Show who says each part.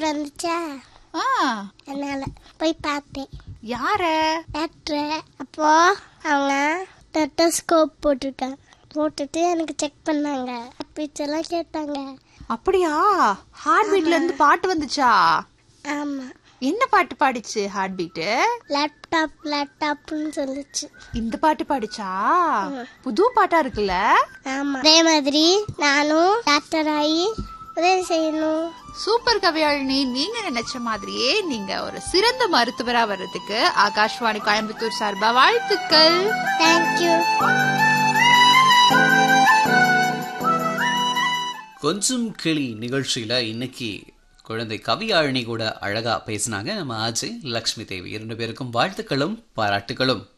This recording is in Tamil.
Speaker 1: வந்துச்சா
Speaker 2: ஆ
Speaker 1: அதனால போய் பார்த்தேன்
Speaker 2: யார
Speaker 1: டாக்டர் அப்போ அவங்க டெட்டோஸ்கோப் போட்டிருக்காங்க போட்டுட்டு எனக்கு செக் பண்ணாங்க பீச்செல்லாம் கேட்டாங்க
Speaker 2: அப்படியா ஹார்ட் பீட்ல இருந்து பாட்டு வந்துச்சா
Speaker 1: ஆமாம்
Speaker 2: என்ன பாட்டு பாடிச்சு ஹார்ட் பீட்டு
Speaker 1: லேப்டாப் லேப்டாப்னு சொல்லுச்சு
Speaker 2: இந்த பாட்டு பாடிச்சா புது பாட்டா இருக்குல்ல
Speaker 1: ஆமாம் அதே மாதிரி நானும் டாக்டர் ஆகி உதவி செய்யணும்
Speaker 2: சூப்பர் கவியாழினி நீங்க நினைச்ச மாதிரியே நீங்க ஒரு சிறந்த மருத்துவரா வர்றதுக்கு ஆகாஷ்வாணி கோயம்புத்தூர் சார்பா வாழ்த்துக்கள்
Speaker 1: தேங்க்யூ
Speaker 3: கொஞ்சம் கிளி நிகழ்ச்சியில இன்னைக்கு குழந்தை கவியாழினி கூட அழகா பேசினாங்க நம்ம ஆஜய் லக்ஷ்மி தேவி இரண்டு பேருக்கும் வாழ்த்துக்களும் பாராட்டுகளும்